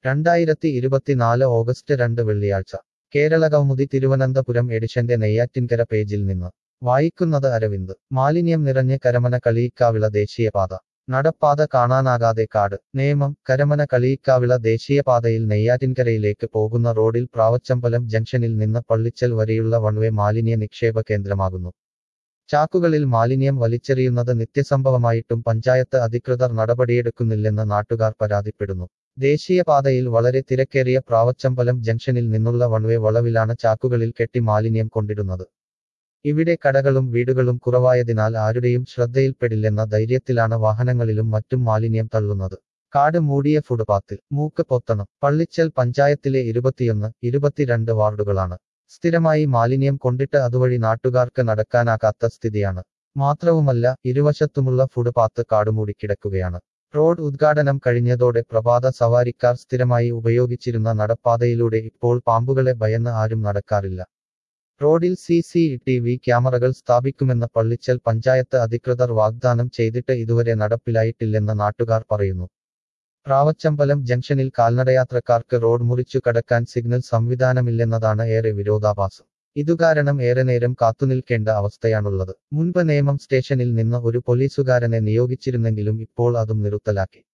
രണ്ടായിരത്തി ഇരുപത്തിനാല് ഓഗസ്റ്റ് രണ്ട് വെള്ളിയാഴ്ച കേരള കൗമുദി തിരുവനന്തപുരം എഡിഷന്റെ നെയ്യാറ്റിൻകര പേജിൽ നിന്ന് വായിക്കുന്നത് അരവിന്ദ് മാലിന്യം നിറഞ്ഞ് കരമന കളിയിക്കാവിള ദേശീയപാത നടപ്പാത കാണാനാകാതെ കാട് നേമം കരമന കളിയിക്കാവിള ദേശീയപാതയിൽ നെയ്യാറ്റിൻകരയിലേക്ക് പോകുന്ന റോഡിൽ പ്രാവച്ചമ്പലം ജംഗ്ഷനിൽ നിന്ന് പള്ളിച്ചൽ വരെയുള്ള വൺവേ മാലിന്യ നിക്ഷേപ കേന്ദ്രമാകുന്നു ചാക്കുകളിൽ മാലിന്യം വലിച്ചെറിയുന്നത് നിത്യസംഭവമായിട്ടും പഞ്ചായത്ത് അധികൃതർ നടപടിയെടുക്കുന്നില്ലെന്ന് നാട്ടുകാർ പരാതിപ്പെടുന്നു ദേശീയപാതയിൽ വളരെ തിരക്കേറിയ പ്രാവച്ചമ്പലം ജംഗ്ഷനിൽ നിന്നുള്ള വൺവേ വളവിലാണ് ചാക്കുകളിൽ കെട്ടി മാലിന്യം കൊണ്ടിടുന്നത് ഇവിടെ കടകളും വീടുകളും കുറവായതിനാൽ ആരുടെയും ശ്രദ്ധയിൽപ്പെടില്ലെന്ന ധൈര്യത്തിലാണ് വാഹനങ്ങളിലും മറ്റും മാലിന്യം തള്ളുന്നത് കാട് മൂടിയ ഫുട്പാത്തിൽ മൂക്ക് പൊത്തണം പള്ളിച്ചൽ പഞ്ചായത്തിലെ ഇരുപത്തിയൊന്ന് ഇരുപത്തിരണ്ട് വാർഡുകളാണ് സ്ഥിരമായി മാലിന്യം കൊണ്ടിട്ട് അതുവഴി നാട്ടുകാർക്ക് നടക്കാനാകാത്ത സ്ഥിതിയാണ് മാത്രവുമല്ല ഇരുവശത്തുമുള്ള ഫുട്പാത്ത് കാടുമൂടിക്കിടക്കുകയാണ് റോഡ് ഉദ്ഘാടനം കഴിഞ്ഞതോടെ പ്രഭാത സവാരിക്കാർ സ്ഥിരമായി ഉപയോഗിച്ചിരുന്ന നടപ്പാതയിലൂടെ ഇപ്പോൾ പാമ്പുകളെ ഭയന്ന് ആരും നടക്കാറില്ല റോഡിൽ സി സി ടി വി ക്യാമറകൾ സ്ഥാപിക്കുമെന്ന് പള്ളിച്ചൽ പഞ്ചായത്ത് അധികൃതർ വാഗ്ദാനം ചെയ്തിട്ട് ഇതുവരെ നടപ്പിലായിട്ടില്ലെന്ന് നാട്ടുകാർ പറയുന്നു പ്രാവച്ചമ്പലം ജംഗ്ഷനിൽ കാൽനടയാത്രക്കാർക്ക് റോഡ് മുറിച്ചു കടക്കാൻ സിഗ്നൽ സംവിധാനമില്ലെന്നതാണ് ഏറെ വിരോധാഭാസം ഇതുകാരണം ഏറെ നേരം കാത്തുനിൽക്കേണ്ട അവസ്ഥയാണുള്ളത് മുൻപ് നേമം സ്റ്റേഷനിൽ നിന്ന് ഒരു പോലീസുകാരനെ നിയോഗിച്ചിരുന്നെങ്കിലും ഇപ്പോൾ അതും നിർത്തലാക്കി